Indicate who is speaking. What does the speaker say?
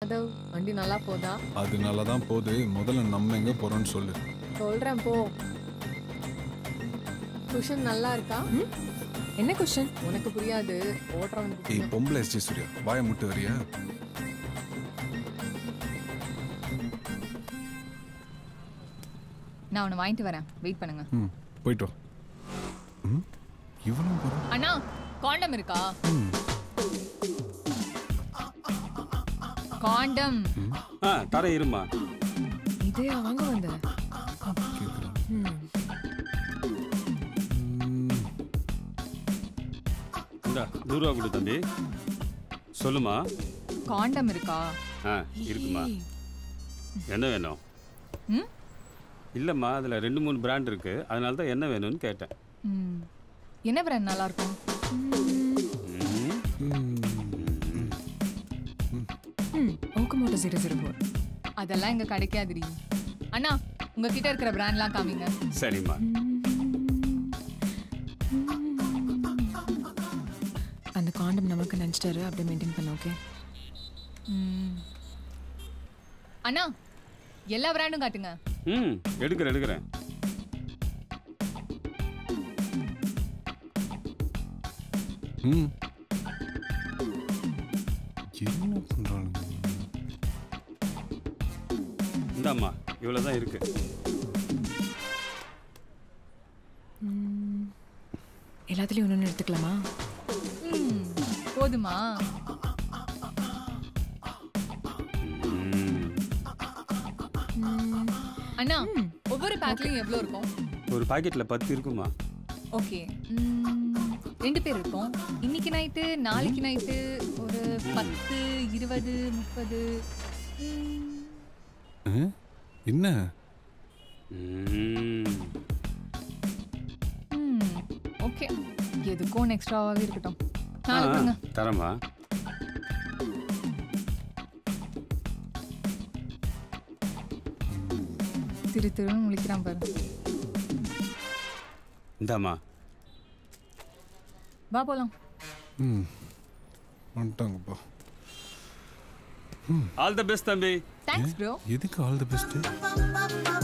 Speaker 1: மாதவ் வண்டி நல்லா போதா
Speaker 2: அது நல்லா தான் போகுது முதல்ல நம்ம எங்கே போகிறோம்னு சொல்லு
Speaker 1: சொல்றேன் போ குஷன் நல்லா இருக்கா
Speaker 3: என்ன கொஸ்டின்
Speaker 1: உனக்கு புரியாது ஓட்டுறவனுக்கு
Speaker 2: ஏய்
Speaker 1: புரியும்.
Speaker 2: பொம்பளை எஸ்டி சூர்யா வாயை முட்டு வரியா
Speaker 4: நான் ஒன்று வாங்கிட்டு வரேன் வெயிட் பண்ணுங்க
Speaker 2: ம் போயிட்டு வா ம் இவனும் போகிறான்
Speaker 4: அண்ணா காண்டம் இருக்கா
Speaker 2: ம்
Speaker 4: காண்டம்
Speaker 5: ஆ தர இருமா
Speaker 3: இதே வாங்க வந்த
Speaker 2: கேட்குறான்
Speaker 3: ம்
Speaker 5: இந்த நூறுரூவா கொடு தம்பி சொல்லுமா
Speaker 4: காண்டம் இருக்கா
Speaker 5: ஆ இருக்குமா என்ன வேணும்
Speaker 4: ம்
Speaker 5: இல்லைம்மா அதில் ரெண்டு மூணு பிராண்ட் இருக்கு அதனால தான் என்ன வேணும்னு கேட்டேன்
Speaker 4: ம் என்ன பிராண்ட் நல்லா இருக்கும்
Speaker 5: ம்.
Speaker 3: ம் ஓகமோட்டோ ஜீரோ ஜீரோ ஃபோர்
Speaker 4: அதெல்லாம் இங்க கிடைக்காதுடி அண்ணா உங்ககிட்ட இருக்கிற பிராண்ட்லாம் காமிங்க
Speaker 5: சரிம்மா
Speaker 3: அந்த காண்டம் நமக்கு நினச்சிட்டாரு அப்படியே மெயின்டைன் பண்ண ஓகே
Speaker 4: ம். அண்ணா எல்லா பிராண்டும் காட்டுங்க
Speaker 5: ம் எடுக்கிறேன் எடுக்கிறேன்
Speaker 2: ம் என்ன பண்ணுறானுங்க
Speaker 5: இந்தாம்மா இவ்வளோ தான் இருக்கு
Speaker 3: எல்லாத்துலேயும் ஒன்று ஒன்று எடுத்துக்கலாமா
Speaker 4: ம். போதுமா
Speaker 5: ம்.
Speaker 4: அண்ணா ஒவ்வொரு பேக்லயும் எவ்வளோ இருக்கும்
Speaker 5: ஒரு பாக்கெட்டில் பத்து இருக்குமா
Speaker 4: ஓகே ம், ரெண்டு பேர் இருக்கோம் இன்னைக்கு நைட்டு நாளைக்கு நைட்டு ஒரு பத்து இருபது முப்பது ம்,
Speaker 2: ஆ? என்ன
Speaker 5: ம்.
Speaker 4: ம், ஓகே எதுக்கும் எக்ஸ்ட்ராவாகவே இருக்கட்டும்
Speaker 5: ஆ,
Speaker 4: நாளைக்கு கொடுங்க
Speaker 5: தரேம்மா
Speaker 4: திரு திருன்னு முழிக்கிறான் பாரு
Speaker 5: இந்தாம்மா
Speaker 4: வா போலாம்
Speaker 2: ம் வந்துட்டாங்கப்பா
Speaker 5: ஆல் த பெஸ்ட் தம்பி
Speaker 4: தேங்க்ஸ் ப்ரோ
Speaker 2: எதுக்கு ஆல் தி பெஸ்ட்டு